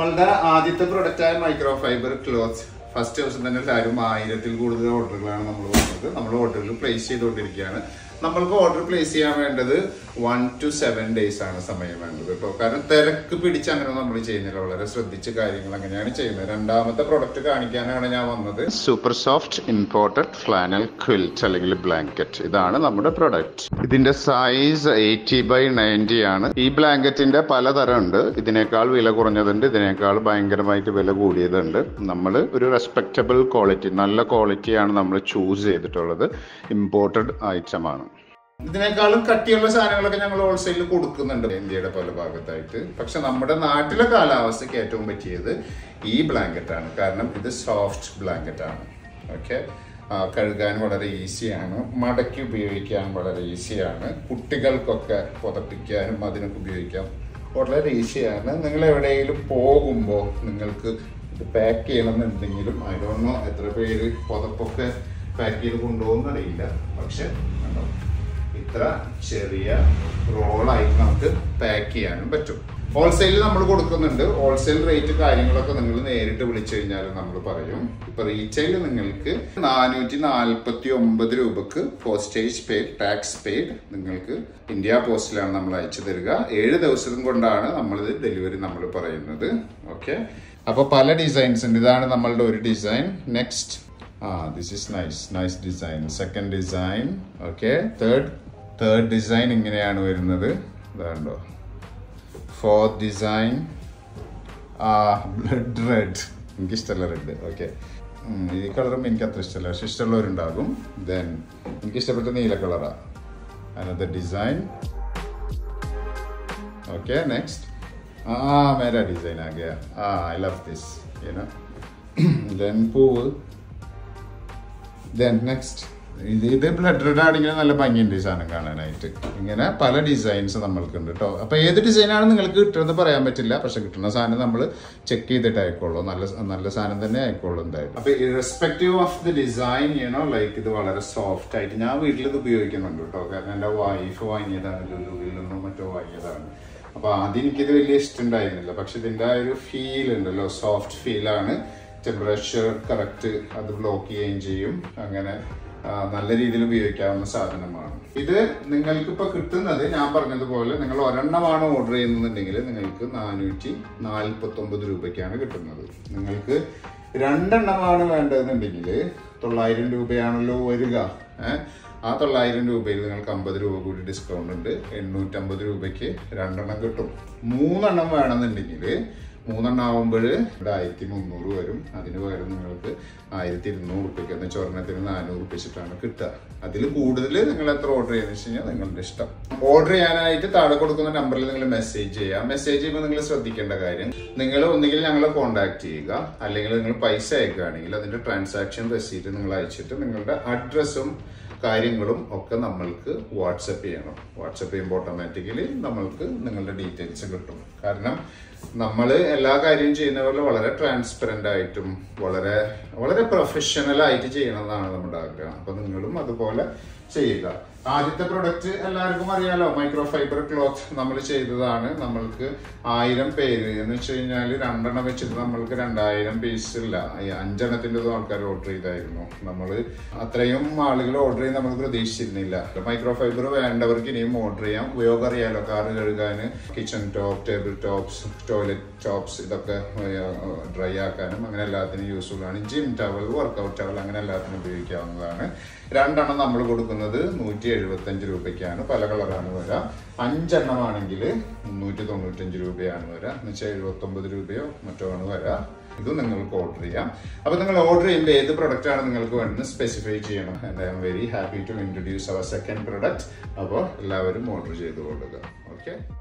നമ്മളുടെ ആദ്യത്തെ പ്രൊഡക്റ്റ് ആയ മൈക്രോ ഫൈബർ ക്ലോത്ത് ഫസ്റ്റ് ദിവസം തന്നെ എല്ലാവരും ആയിരത്തിൽ കൂടുതൽ ഓർഡറുകളാണ് നമ്മൾ വന്നത് നമ്മൾ ഓർഡറുകൾ പ്ലേസ് ചെയ്തുകൊണ്ടിരിക്കുകയാണ് നമ്മൾക്ക് ഓർഡർ പ്ലേസ് ചെയ്യാൻ വേണ്ടത് വൺ ടു സെവൻ ഡേയ്സ് ആണ് സമയം വേണ്ടത് കേട്ടോ കാരണം തിരക്ക് പിടിച്ച് അങ്ങനെ നമ്മൾ ചെയ്യുന്നില്ല വളരെ ശ്രദ്ധിച്ച് കാര്യങ്ങൾ അങ്ങനെയാണ് ചെയ്യുന്നത് രണ്ടാമത്തെ പ്രൊഡക്റ്റ് കാണിക്കാനാണ് ഞാൻ വന്നത് super soft imported flannel quilt അല്ലെങ്കിൽ ബ്ലാങ്കറ്റ് ഇതാണ് നമ്മുടെ പ്രൊഡക്റ്റ് ഇതിന്റെ സൈസ് എയ്റ്റി ബൈ നയൻറ്റി ആണ് ഈ ബ്ലാങ്കറ്റിന്റെ പലതരം ഉണ്ട് ഇതിനേക്കാൾ വില കുറഞ്ഞതുണ്ട് ഇതിനേക്കാൾ ഭയങ്കരമായിട്ട് വില കൂടിയതുണ്ട് നമ്മൾ ഒരു റെസ്പെക്റ്റബിൾ ക്വാളിറ്റി നല്ല ക്വാളിറ്റിയാണ് നമ്മൾ ചൂസ് ചെയ്തിട്ടുള്ളത് ഇമ്പോർട്ടഡ് ഐറ്റം ആണ് ഇതിനേക്കാളും കട്ടിയുള്ള സാധനങ്ങളൊക്കെ ഞങ്ങൾ ഹോൾസെയിലിൽ കൊടുക്കുന്നുണ്ട് ഇന്ത്യയുടെ പല ഭാഗത്തായിട്ട് പക്ഷെ നമ്മുടെ നാട്ടിലെ കാലാവസ്ഥയ്ക്ക് ഏറ്റവും പറ്റിയത് ഈ ബ്ലാങ്കറ്റ് ആണ് കാരണം ഇത് സോഫ്റ്റ് ബ്ലാങ്കറ്റ് ആണ് ഓക്കെ കഴുകാൻ വളരെ ഈസിയാണ് മടക്കി ഉപയോഗിക്കാൻ വളരെ ഈസിയാണ് കുട്ടികൾക്കൊക്കെ പുതപ്പിക്കാനും അതിനൊക്കെ ഉപയോഗിക്കാം വളരെ ഈസിയാണ് നിങ്ങൾ എവിടെയെങ്കിലും പോകുമ്പോൾ നിങ്ങൾക്ക് ഇത് പാക്ക് ചെയ്യണമെന്നുണ്ടെങ്കിലും അതിനൊന്നോ എത്ര പേര് പുതപ്പൊക്കെ പാക്ക് ചെയ്ത് കൊണ്ടുപോകുന്നറിയില്ല പക്ഷെ കണ്ടോ ഇത്ര ചെറിയ റോളായിട്ട് നമുക്ക് പാക്ക് ചെയ്യാനും പറ്റും ഹോൾസെയിൽ നമ്മൾ കൊടുക്കുന്നുണ്ട് ഹോൾസെയിൽ റേറ്റ് കാര്യങ്ങളൊക്കെ നിങ്ങൾ നേരിട്ട് വിളിച്ചു കഴിഞ്ഞാൽ നമ്മൾ പറയും ഇപ്പൊ റീറ്റെയിൽ നിങ്ങൾക്ക് നാനൂറ്റി നാൽപ്പത്തി ഒമ്പത് രൂപക്ക് പോസ്റ്റേജ് പെയ്ഡ് ടാക്സ് പെയ്ഡ് നിങ്ങൾക്ക് ഇന്ത്യ പോസ്റ്റിലാണ് നമ്മൾ അയച്ചു തരിക ഏഴ് ദിവസം കൊണ്ടാണ് നമ്മളിത് ഡെലിവറി നമ്മൾ പറയുന്നത് ഓക്കെ അപ്പൊ പല ഡിസൈൻസ് ഉണ്ട് ഇതാണ് നമ്മളുടെ ഒരു design next ah this is nice nice design second design okay third third design ഇങ്ങനെയാണ് വരുന്നത് ഇതാണ്ടോ fourth design ah blood red എനിക്കിഷ്ടമല്ല റെഡ് ഓക്കെ ഈ കളറും എനിക്ക് അത്ര ഇഷ്ടമല്ല പക്ഷെ ഇഷ്ടമുള്ളവരുണ്ടാകും ദെൻ എനിക്ക് ഇഷ്ടപ്പെട്ട നീല കളറാ അനദർ ഡിസൈൻ ഓക്കെ നെക്സ്റ്റ് ആ മേരാ ഡിസൈൻ ആ ഗയാ ah I love this you know then പൂവ് ദെൻ നെക്സ്റ്റ് ഇത് ഇത് ബ്ലഡ് റെഡ് ആണെങ്കിൽ നല്ല ഭംഗിയുണ്ട് ഈ സാധനം കാണാനായിട്ട് ഇങ്ങനെ പല ഡിസൈൻസ് നമ്മൾക്കുണ്ട് കേട്ടോ അപ്പൊ ഏത് ഡിസൈനാണ് നിങ്ങൾക്ക് കിട്ടുന്നത് പറയാൻ പറ്റില്ല പക്ഷെ കിട്ടുന്ന സാധനം നമ്മൾ ചെക്ക് ചെയ്തിട്ട് ആയിക്കോളൂ നല്ല നല്ല സാധനം തന്നെ ആയിക്കോളൂ എന്തായാലും അപ്പൊ ഇറസ്പെക്റ്റീവ് ഓഫ് ദി ഡിസൈൻ ചെയ്യണോ ലൈക്ക് ഇത് വളരെ സോഫ്റ്റ് ആയിട്ട് ഞാൻ വീട്ടിൽ ഇത് ഉപയോഗിക്കുന്നുണ്ട് കേട്ടോ കാരണം എൻ്റെ വൈഫ് വാങ്ങിയതാണ് ലുലുവിൽ നിന്നും മറ്റോ വാങ്ങിയതാണ് അപ്പൊ ആദ്യം എനിക്കിത് വലിയ ഇഷ്ടമുണ്ടായിരുന്നില്ല പക്ഷെ ഇതിന്റെ ആ ഒരു ഫീൽ ഉണ്ടല്ലോ സോഫ്റ്റ് ഫീലാണ് ടെമ്പറേച്ചർ കറക്റ്റ് അത് ബ്ലോക്ക് ചെയ്യുകയും ചെയ്യും അങ്ങനെ ആ, നല്ല രീതിയിൽ ഉപയോഗിക്കാവുന്ന സാധനമാണ് ഇത് നിങ്ങൾക്ക് ഇപ്പൊ കിട്ടുന്നത് ഞാൻ പറഞ്ഞതുപോലെ നിങ്ങൾ ഒരെണ്ണമാണ് ഓർഡർ ചെയ്യുന്നുണ്ടെങ്കിൽ നിങ്ങൾക്ക് നാനൂറ്റി നാൽപ്പത്തി ഒമ്പത് രൂപയ്ക്കാണ് കിട്ടുന്നത് നിങ്ങൾക്ക് രണ്ടെണ്ണമാണ് വേണ്ടതെന്നുണ്ടെങ്കിൽ തൊള്ളായിരം രൂപയാണല്ലോ വരിക ഏഹ് ആ തൊള്ളായിരം രൂപയിൽ നിങ്ങൾക്ക് അമ്പത് രൂപ കൂടി ഡിസ്കൗണ്ട് ഉണ്ട് എണ്ണൂറ്റമ്പത് രൂപയ്ക്ക് രണ്ടെണ്ണം കിട്ടും മൂന്നെണ്ണം വേണമെന്നുണ്ടെങ്കിൽ മൂന്നെണ്ണം ആവുമ്പോൾ ഇവിടെ ആയിരത്തി മുന്നൂറ് വരും അതിന് പകരം നിങ്ങൾക്ക് ആയിരത്തി ഇരുന്നൂറ് റുപ്യക്ക് എന്ന് ചൊർണത്തിന് നാനൂറ് റുപ്യ വെച്ചിട്ടാണ് കിട്ടുക അതിൽ കൂടുതൽ നിങ്ങൾ എത്ര ഓർഡർ ചെയ്യുന്നത് വെച്ച് കഴിഞ്ഞാൽ നിങ്ങളുടെ ഇഷ്ടം ഓർഡർ ചെയ്യാനായിട്ട് താഴെ കൊടുക്കുന്ന നമ്പറിൽ നിങ്ങൾ മെസ്സേജ് ചെയ്യുക മെസ്സേജ് ചെയ്യുമ്പോൾ നിങ്ങൾ ശ്രദ്ധിക്കേണ്ട കാര്യം നിങ്ങൾ ഒന്നുകിൽ ഞങ്ങളെ കോൺടാക്ട് ചെയ്യുക അല്ലെങ്കിൽ നിങ്ങൾ പൈസ അയക്കുകയാണെങ്കിൽ അതിന്റെ ട്രാൻസാക്ഷൻ റെസീറ്റ് നിങ്ങൾ അയച്ചിട്ട് നിങ്ങളുടെ അഡ്രസ്സും കാര്യങ്ങളും ഒക്കെ നമ്മൾക്ക് വാട്സപ്പ് ചെയ്യണം വാട്സപ്പ് ചെയ്യുമ്പോൾ ഓട്ടോമാറ്റിക്കലി നമ്മൾക്ക് നിങ്ങളുടെ ഡീറ്റെയിൽസ് കിട്ടും കാരണം നമ്മൾ എല്ലാ കാര്യവും ചെയ്യുന്ന പോലെ വളരെ ട്രാൻസ്പെറൻ്റ് ആയിട്ടും വളരെ വളരെ പ്രൊഫഷണൽ ആയിട്ട് ചെയ്യണമെന്നാണ് നമ്മുടെ ആഗ്രഹം അപ്പൊ നിങ്ങളും അതുപോലെ ചെയ്യുക ആദ്യത്തെ പ്രൊഡക്റ്റ് എല്ലാവർക്കും അറിയാലോ മൈക്രോ ഫൈബർ ക്ലോത്ത് നമ്മൾ ചെയ്തതാണ് നമ്മൾക്ക് ആയിരം പേര് എന്ന് വെച്ച് കഴിഞ്ഞാൽ രണ്ടെണ്ണം വെച്ചിട്ട് നമ്മൾക്ക് രണ്ടായിരം പീസ് ഇല്ല ഈ അഞ്ചെണ്ണത്തിൻ്റെ ആൾക്കാർ ഓർഡർ ചെയ്തായിരുന്നു നമ്മൾ അത്രയും ആളുകൾ ഓർഡർ ചെയ്ത് നമ്മൾ പ്രതീക്ഷിച്ചിരുന്നില്ല മൈക്രോ ഫൈബർ വേണ്ടവർക്ക് ഇനിയും ഓർഡർ ചെയ്യാം ഉപയോഗം അറിയാലോ കാർ കഴുകാൻ kitchen top table tops toilet tops ഇതൊക്കെ ഡ്രൈ ആക്കാനും അങ്ങനെ എല്ലാത്തിനും യൂസ്ഫുൾ ആണ് ജിം ടവൽ വർക്കൗട്ട് ടവൽ അങ്ങനെ എല്ലാത്തിനും ഉപയോഗിക്കാവുന്നതാണ് രണ്ടെണ്ണം നമ്മൾ കൊടുക്കുന്നത് നൂറ്റി എഴുപത്തഞ്ച് രൂപയ്ക്കാണ് പല കളറാണ് വരിക അഞ്ചെണ്ണമാണെങ്കിൽ മുന്നൂറ്റി തൊണ്ണൂറ്റഞ്ച് രൂപയാണ് വരിക എന്ന് വെച്ചാൽ എഴുപത്തി ഒമ്പത് രൂപയോ മറ്റോ ആണ് വരിക ഇത് നിങ്ങൾക്ക് ഓർഡർ ചെയ്യാം അപ്പൊ നിങ്ങൾ ഓർഡർ ചെയ്യുമ്പോൾ ഏത് പ്രൊഡക്റ്റ് ആണ് നിങ്ങൾക്ക് വേണ്ടത് സ്പെസിഫൈ ചെയ്യണം and I'm very happy to introduce our second product അപ്പോൾ എല്ലാവരും ഓർഡർ ചെയ്ത് കൊടുക്കുക ഓക്കെ